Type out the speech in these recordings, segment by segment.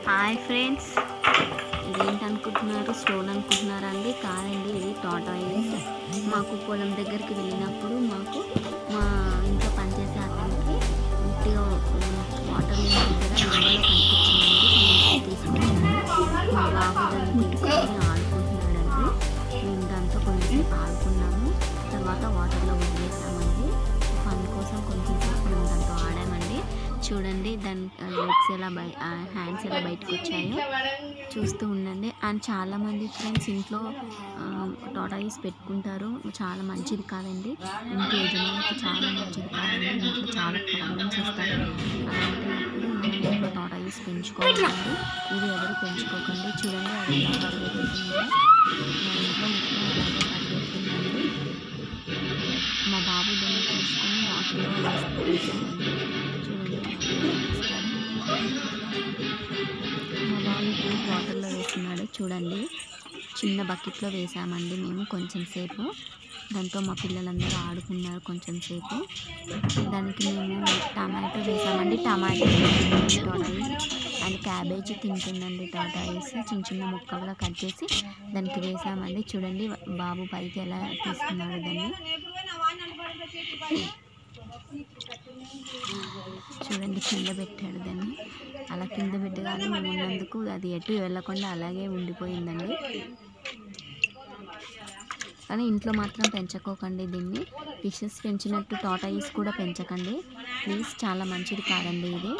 hi friends ఇదేంటి అనుకుంటున్నారు stone అనుకుంటున్నారా అండి కాదండి ఇది టాటాయిస్ మాకు పొలం దగ్గరికి వెళ్ళినప్పుడు మాకు మా ఇంట్లో పనిచేసే అతనికి ఉట్టిగా వాటర్ లేని దగ్గర ఎండలో కనిపించిందండి తీసుకున్నాను మా బాబు దాన్ని తీసుకొని ఆడుకుంటున్నాడండి మేము దాంతో కొంచెంసేపు ఆడుకున్నాము తర్వాత వాటర్లో వదిలేసామండి ఫన్ కోసం కొంచెం సేపు మేము దాంతో ఆడామండి చూడండి దాని లెగ్స్ ఎలా బయ హ్యాండ్స్ ఎలా బయటకు వచ్చాయో చూస్తూ ఉండండి అండ్ చాలామంది ఫ్రెండ్స్ ఇంట్లో టాటాయిస్ పెట్టుకుంటారు చాలా మంచిది కాదండి ఇంటి యజమానికి చాలా మంచిది కాదండి ఇంట్లో చాలా ప్రాబ్లమ్స్ వస్తాయి అలాంటప్పుడు మనం ఇంట్లో టాటాయిస్ పెంచుకోవాలండి ఇది ఎవరు పెంచుకోకండి చూడండి అది ఎలా పరిగెత్తుతుందో మా ఇంట్లో మొత్తం అలాగే పరిగెత్తుందండి మా బాబు దాన్ని తీసుకొని వాటిలో వేస్తాడండి చూడండి వేస్తాడు మా బాబు ఇప్పుడు వాటర్లో వేస్తున్నాడు చూడండి చిన్న బకెట్లో వేసామండి మేము కొంచెం సేపు దాంతో మా పిల్లలందరూ ఆడుకున్నారు కొంచెం సేపు దానికి మేము టమాటో వేసామండి టమాటో టాటాయిస్ అండ్ క్యాబేజీ తింటుందండి టాటాయిస్ చిన్న చిన్న ముక్కలుగా కట్ చేసి దానికి వేసామండి చూడండి బాబు పైకి ఎలా తీస్తున్నాడు దాన్ని చూడండి కింద పెట్టాడు దాన్ని అలా కింద పెట్టగానే మేము ఉన్నందుకు అది ఎటు వెళ్ళకుండా అలాగే ఉండిపోయిందండి కానీ ఇంట్లో మాత్రం పెంచుకోకండి దీన్ని ఫిషెస్ పెంచినట్టు టాటాయిస్ కూడా పెంచకండి ప్లీజ్ చాలా మంచిది కాదండి ఇది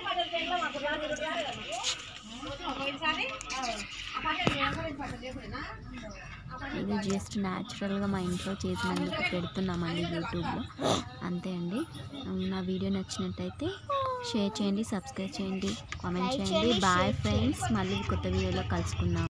ఇది జస్ట్ న్యాచురల్గా మా ఇంట్లో చేసినందుకు పెడుతున్నామండి యూట్యూబ్లో అంతే అండి నా వీడియో నచ్చినట్టయితే షేర్ చేయండి సబ్స్క్రైబ్ చేయండి కామెంట్ చేయండి బాయ్ ఫ్రెండ్స్ మళ్ళీ కొత్త వీడియోలో కలుసుకుందాం